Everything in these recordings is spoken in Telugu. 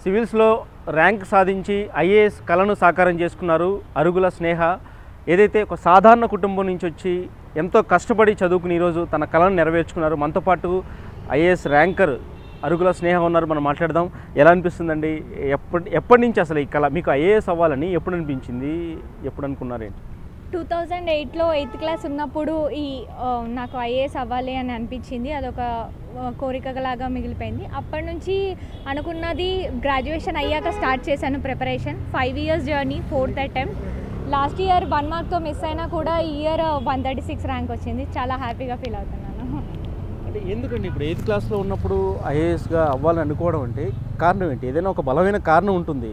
సివిల్స్లో ర్యాంక్ సాధించి ఐఏఎస్ కళను సాకారం చేసుకున్నారు అరుగుల స్నేహ ఏదైతే ఒక సాధారణ కుటుంబం నుంచి వచ్చి ఎంతో కష్టపడి చదువుకుని ఈరోజు తన కళను నెరవేర్చుకున్నారు మనతో పాటు ఐఏఎస్ ర్యాంకర్ అరుగుల స్నేహ ఉన్నారు మనం మాట్లాడదాం ఎలా అనిపిస్తుందండి ఎప్పటి ఎప్పటి నుంచి అసలు ఈ కళ మీకు ఐఏఎస్ అవ్వాలని ఎప్పుడు అనిపించింది ఎప్పుడు అనుకున్నారేంటి టూ థౌజండ్ ఎయిట్లో ఎయిత్ క్లాస్ ఉన్నప్పుడు ఈ ఆ, నాకు ఐఏఎస్ అవ్వాలి అని అనిపించింది అదొక ఆ, కోరికలాగా మిగిలిపోయింది అప్పటి నుంచి అనుకున్నది గ్రాడ్యుయేషన్ అయ్యాక స్టార్ట్ చేశాను preparation five years journey fourth attempt last year one మార్క్తో మిస్ అయినా కూడా ఈ year one thirty six rank వచ్చింది చాలా హ్యాపీగా ఫీల్ అవుతున్నాను అంటే ఎందుకండి ఇప్పుడు ఎయిత్ క్లాస్లో ఉన్నప్పుడు ఐఏఎస్గా అవ్వాలని అనుకోవడం అంటే కారణం ఏంటి ఏదైనా ఒక బలమైన కారణం ఉంటుంది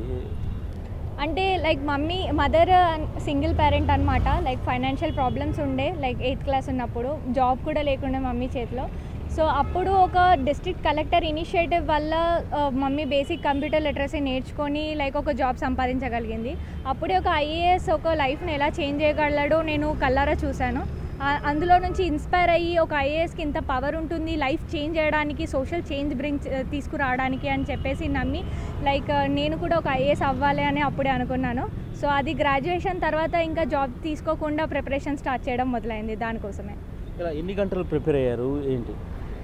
అంటే like mummy mother single parent అనమాట లైక్ ఫైనాన్షియల్ ప్రాబ్లమ్స్ ఉండే లైక్ ఎయిత్ క్లాస్ ఉన్నప్పుడు జాబ్ కూడా లేకుండే మమ్మీ చేతిలో సో అప్పుడు ఒక డిస్ట్రిక్ట్ కలెక్టర్ ఇనిషియేటివ్ వల్ల ఆ, మమ్మీ బేసిక్ కంప్యూటర్ లిటరసీ నేర్చుకొని లైక్ ఒక జాబ్ సంపాదించగలిగింది అప్పుడే ఒక ఐఏఎస్ ఒక లైఫ్ని ఎలా చేంజ్ చేయగలడో నేను కల్లారా చూశాను ఆ- అందులో నుంచి ఇన్స్పైర్ అయ్యి ఒక ఐఏఎస్కి ఇంత పవర్ ఉంటుంది లైఫ్ చేంజ్ చేయడానికి సోషల్ చేంజ్ బ్రింగ్ తీసుకురావడానికి అని చెప్పేసి నమ్మి లైక్ నేను కూడా ఒక ఐఏఎస్ అవ్వాలి అని అప్పుడే అనుకున్నాను సో అది గ్రాడ్యుయేషన్ తర్వాత ఇంకా జాబ్ తీసుకోకుండా ప్రిపరేషన్ స్టార్ట్ చేయడం మొదలైంది దానికోసమే ఇలా ఎన్ని గంటలు ప్రిపేర్ అయ్యారు ఏంటి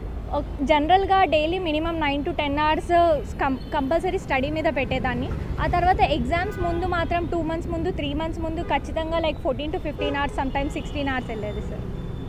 జనరల్గా daily minimum nine to ten hours కం కంపల్సరీ స్టడీ మీద పెట్టేదాన్ని ఆ తర్వాత ఎగ్జామ్స్ ముందు మాత్రం టూ మంత్స్ ముందు త్రీ మంత్స్ ముందు ఖచ్చితంగా like fourteen to fifteen hours sometimes sixteen hours వెళ్ళేది సార్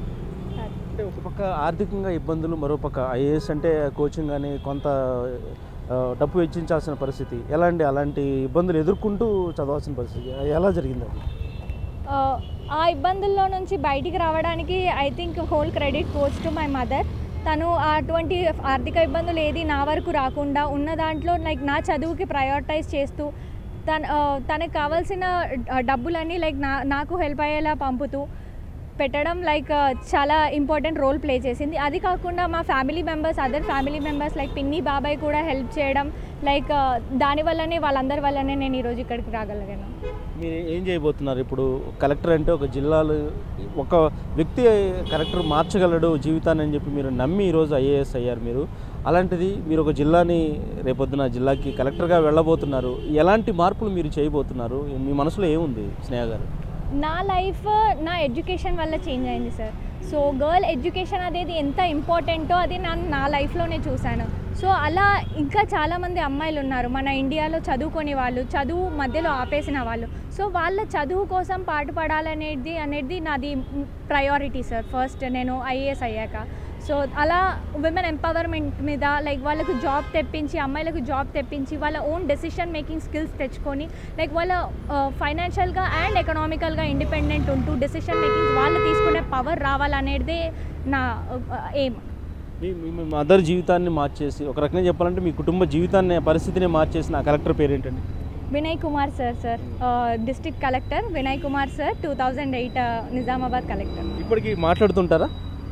అంటే ఒక పక్క ఆర్థికంగా ఇబ్బందులు మరో పక్క ఐఏఎస్ అంటే కోచింగ్ అని కొంత ఆ, డబ్బు వెచ్చించాల్సిన పరిస్థితి ఎలా అండి అలాంటి ఇబ్బందులు ఎదుర్కొంటూ చదవాల్సిన పరిస్థితి ఎలా జరిగింది అది ఆ, ఆ ఇబ్బందుల్లో నుంచి బయటికి రావడానికి I think whole credit goes to my mother తను అటువంటి ఆర్థిక ఇబ్బందులు ఏది నా వరకు రాకుండా ఉన్న దాంట్లో లైక్ నా చదువుకి ప్రయారిటైజ్ చేస్తూ తన ఆ, తనకు కావాల్సిన ఆ, డబ్బులన్నీ లైక్ నా నాకు హెల్ప్ అయ్యేలా పంపుతూ పెట్టడం లైక్ చాలా ఇంపార్టెంట్ రోల్ ప్లే చేసింది అది కాకుండా మా family members other family members like పిన్ని బాబాయ్ కూడా హెల్ప్ చేయడం లైక్ దానివల్లనే వాళ్ళందరి వల్లనే నేను ఈరోజు ఇక్కడికి రాగలిగాను మీరు ఏం చేయబోతున్నారు ఇప్పుడు కలెక్టర్ అంటే ఒక జిల్లాలు ఒక వ్యక్తి కలెక్టర్ మార్చగలడు జీవితాన్ని అని చెప్పి మీరు నమ్మి ఈరోజు ఐఏఎస్ అయ్యారు మీరు అలాంటిది మీరు ఒక జిల్లాని రేపొద్దున జిల్లాకి కలెక్టర్గా వెళ్ళబోతున్నారు ఎలాంటి మార్పులు మీరు చేయబోతున్నారు మీ మనసులో ఏముంది స్నేహ గారు నా లైఫ్ నా ఎడ్యుకేషన్ వల్ల చేంజ్ అయింది సార్ సో గర్ల్ ఎడ్యుకేషన్ అనేది ఎంత ఇంపార్టెంటో అది నేను నా లైఫ్లోనే చూశాను సో అలా ఇంకా చాలామంది అమ్మాయిలు ఉన్నారు మన ఇండియాలో చదువుకొని వాళ్ళు చదువు మధ్యలో ఆపేసిన వాళ్ళు సో వాళ్ళ చదువు కోసం పాటుపడాలనేది అనేది నాది ప్రయారిటీ సార్ ఫస్ట్ నేను ఐఏఎస్ అయ్యాక సో అలా విమెన్ ఎంపవర్మెంట్ మీద లైక్ వాళ్ళకు జాబ్ తెప్పించి అమ్మాయిలకు జాబ్ తెప్పించి వాళ్ళ ఓన్ డెసిషన్ మేకింగ్ స్కిల్స్ తెచ్చుకొని లైక్ వాళ్ళ ఫైనాన్షియల్గా అండ్ ఎకనామికల్గా ఇండిపెండెంట్ ఉంటూ డెసిషన్ మేకింగ్ వాళ్ళు తీసుకునే పవర్ రావాలనేదే నా ఎయిమ్ మీ మీ మీ మదర్ జీవితాన్ని మార్చేసి ఒక రకంగా చెప్పాలంటే మీ కుటుంబ జీవితాన్ని పరిస్థితిని మార్చేసిన ఆ కలెక్టర్ పేరేంటండి Vinay Kumar sir sir district collector Vinay Kumar sir two thousand eight Nizamabad collector ఇప్పటికి మాట్లాడుతుంటారా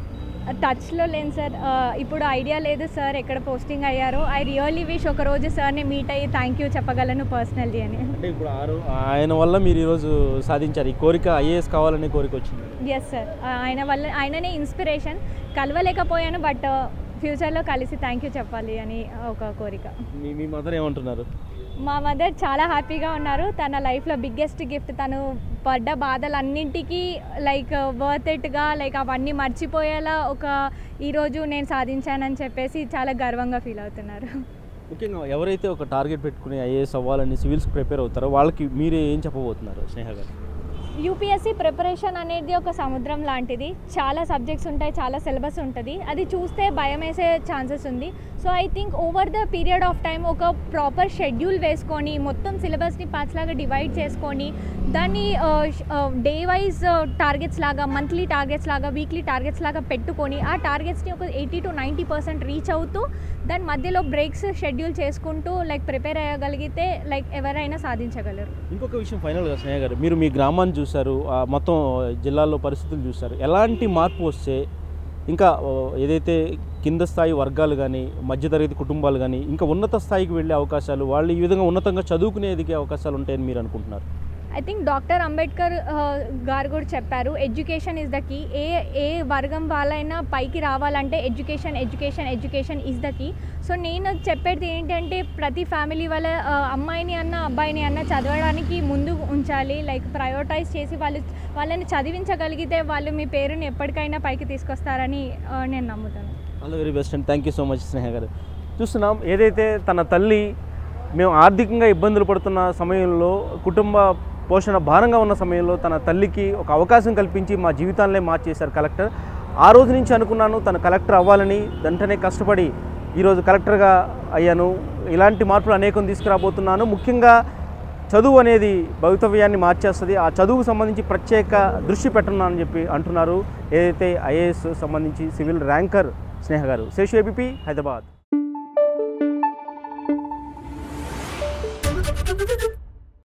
టచ్లో లేను సార్ ఇప్పుడు ఐడియా లేదు సార్ ఎక్కడ పోస్టింగ్ అయ్యారో ఐ రియల్లీ విష్ ఒక రోజు సార్ని మీట్ అయ్యి థ్యాంక్ యూ చెప్పగలను పర్సనల్లీ అని అంటే ఇప్పుడు ఆరు ఆయన వల్ల మీరు ఈరోజు సాధించారు ఈ కోరిక ఐఏఎస్ కావాలనే కోరిక వచ్చింది ఎస్ సార్ ఆయన వల్ల ఆయననే ఇన్స్పిరేషన్ కలవలేకపోయాను బట్ ఫ్యూచర్లో కలిసి థ్యాంక్ యూ చెప్పాలి అని ఒక కోరిక మీ మీ మదర్ ఏమంటున్నారు మా మదర్ చాలా హ్యాపీగా ఉన్నారు తన లైఫ్లో బిగ్గెస్ట్ గిఫ్ట్ తను పడ్డ బాధలన్నింటికీ లైక్ వర్త్ ఇట్గా లైక్ అవన్నీ మర్చిపోయేలా ఒక ఈరోజు నేను సాధించానని చెప్పేసి చాలా గర్వంగా ఫీల్ అవుతున్నారు ముఖ్యంగా ఎవరైతే ఒక టార్గెట్ పెట్టుకుని ఐఏఎస్ అవ్వాలని సివిల్స్ ప్రిపేర్ అవుతారో వాళ్ళకి మీరే ఏం చెప్పబోతున్నారు స్నేహ గారు యూపీఎస్సీ ప్రిపరేషన్ అనేది ఒక సముద్రం లాంటిది చాలా సబ్జెక్ట్స్ ఉంటాయి చాలా సిలబస్ ఉంటుంది అది చూస్తే భయం వేసే ఛాన్సెస్ ఉంది so I think over the period of time ఒక ప్రాపర్ షెడ్యూల్ వేసుకొని మొత్తం సిలబస్ని పార్ట్స్ లాగా డివైడ్ చేసుకొని దాన్ని డే వైజ్ టార్గెట్స్ లాగా మంత్లీ టార్గెట్స్ లాగా వీక్లీ టార్గెట్స్ లాగా పెట్టుకొని ఆ టార్గెట్స్ని ఒక eighty to ninety percent reach అవుతూ దాని మధ్యలో బ్రేక్స్ షెడ్యూల్ చేసుకుంటూ లైక్ ప్రిపేర్ అయ్యగలిగితే లైక్ ఎవరైనా సాధించగలరు ఇంకొక విషయం ఫైనల్గా స్నేహ గారు మీరు మీ గ్రామాన్ని చూశారు ఆ మొత్తం జిల్లాలో పరిస్థితులు చూశారు ఎలాంటి మార్పు వస్తే ఇంకా ఓ, ఏదైతే కింద స్థాయి వర్గాలు కానీ మధ్యతరగతి కుటుంబాలు కానీ ఇంకా ఉన్నత స్థాయికి వెళ్ళే అవకాశాలు వాళ్ళు ఈ విధంగా ఉన్నతంగా చదువుకునే ఎదిగే అవకాశాలు ఉంటాయని మీరు అనుకుంటున్నారు ఐ థింక్ డాక్టర్ అంబేద్కర్ ఆ, గారు కూడా చెప్పారు ఎడ్యుకేషన్ ఇస్ ద కీ ఏ ఏ వర్గం వాళ్ళైనా పైకి రావాలంటే education education education is the key so నేను చెప్పేది ఏంటంటే ప్రతి ఫ్యామిలీ వాళ్ళ ఆ, అమ్మాయిని అన్న అబ్బాయిని అన్న చదవడానికి ముందు ఉంచాలి లైక్ ప్రయోరిటైజ్ చేసి వాళ్ళు వాళ్ళని చదివించగలిగితే వాళ్ళు మీ పేరుని ఎప్పటికైనా పైకి తీసుకొస్తారని ఆ, నేను నమ్ముతాను all very best and thank you so much Sneha garu చూస్తున్నాం ఏదైతే తన తల్లి మేము ఆర్థికంగా ఇబ్బందులు పడుతున్న సమయంలో కుటుంబ పోషణ భారంగా ఉన్న సమయంలో తన తల్లికి ఒక అవకాశం కల్పించి మా జీవితాలనే మార్చేశారు కలెక్టర్ ఆ రోజు నుంచి అనుకున్నాను తను కలెక్టర్ అవ్వాలని వెంటనే కష్టపడి ఈరోజు కలెక్టర్గా అయ్యాను ఇలాంటి మార్పులు అనేకం తీసుకురాబోతున్నాను ముఖ్యంగా చదువు అనేది భవితవ్యాన్ని మార్చేస్తుంది ఆ చదువుకు సంబంధించి ప్రత్యేక దృష్టి పెట్టనున్నానని చెప్పి అంటున్నారు ఏదైతే ఐఏఎస్ సంబంధించి సివిల్ ర్యాంకర్ స్నేహ గారు శేషు ఏబిపి హైదరాబాద్